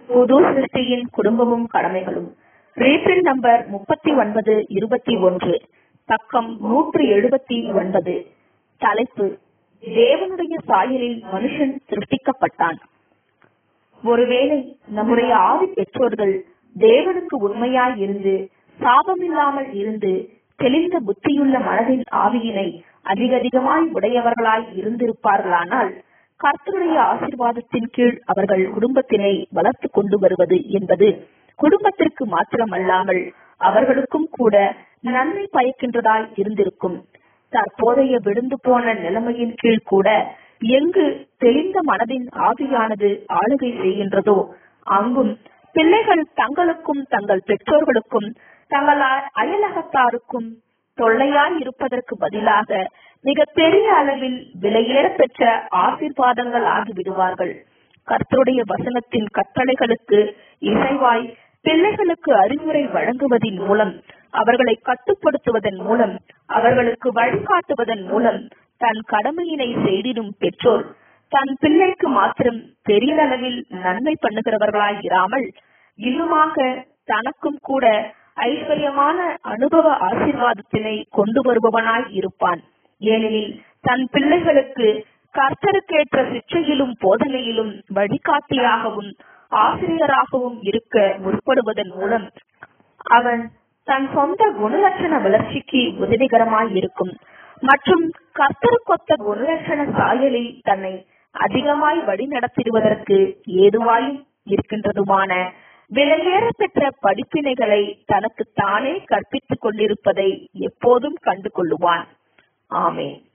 புது சிருஷ்டியின் குடும்பமும் கடமைகளும் rebuild number முப்பத்தி ஒன்பது இருபத்தி ஒன்று பக்கம் நூற்று எழுபத்தி ஒன்பது தலைப்பு தேவனுடைய சாயலில் மனுஷன் சிருஷ்டிக்கப்பட்டான் ஒருவேளை நம்முடைய ஆதி பெற்றோர்கள் தேவனுக்கு உண்மையாய் இருந்து சாபமில்லாமல் இருந்து தெளிந்த புத்தியுள்ள மனதின் ஆவியினை அதிக அதிகமாய் உடையவர்களாய் இருந்திருப்பார்களானால் கர்த்தருடைய ஆசிர்வாதத்தின் கீழ் அவர்கள் குடும்பத்தினை வளர்த்து கொண்டு வருவது என்பது குடும்பத்திற்கு மாத்திரமல்லாமல் அவர்களுக்கும் கூட நன்மை பயக்கின்றதாய் இருந்திருக்கும் தற்போதைய விழுந்து போன நிலைமையின் கீழ் கூட எங்கு தெளிந்த மனதின் ஆவியானது ஆளுகை செய்கின்றதோ அங்கும் பிள்ளைகள் தங்களுக்கும் தங்கள் பெற்றோர்களுக்கும் தங்கள் அயலகத்தாருக்கும் தொல்லையாய் இருப்பதற்கு பதிலாக மிக பெரிய அளவில் விலையேற பெற்ற ஆசீர்வாதங்கள் ஆகிவிடுவார்கள் கர்த்தருடைய வசனத்தின் கட்டளைகளுக்கு இசைவாய் பிள்ளைகளுக்கு அறிவுரை வழங்குவதன் மூலம் அவர்களை கட்டுப்படுத்துவதன் மூலம் அவர்களுக்கு வழிகாட்டுவதன் மூலம் தன் கடமையினை செய்திடும் பெற்றோர் தன் பிள்ளைக்கு மாத்திரம் பெரிய அளவில் நன்மை பண்ணுகிறவர்களாய் இராமல் இன்னுமாக தனக்கும் கூட ஐஸ்வர்யமான அனுபவ ஆசீர்வாதத்தினை கொண்டு வருபவனாய் இருப்பான் ஏனெனில் தன் பிள்ளைகளுக்கு கர்த்தருக்கேற்ற சிற்றையிலும் போதனையிலும் வழிகாட்டியாகவும் ஆசிரியராகவும் இருக்க முற்படுவதன் மூலம் அவன் தன் சொந்த குணலட்சண வளர்ச்சிக்கு உதவிகரமாய் இருக்கும் மற்றும் கர்த்தருக்கொத்த குணலட்சண சாயலில் தன்னை அதிகமாய் வழிநடத்திடுவதற்கு ஏதுவாயும் இருக்கின்றதுமான விலையேற பெற்ற படிப்பினைகளை தனக்கு தானே கற்பித்துக் கொண்டிருப்பதை எப்போதும் கண்டு கொள்ளுவான் ஆமே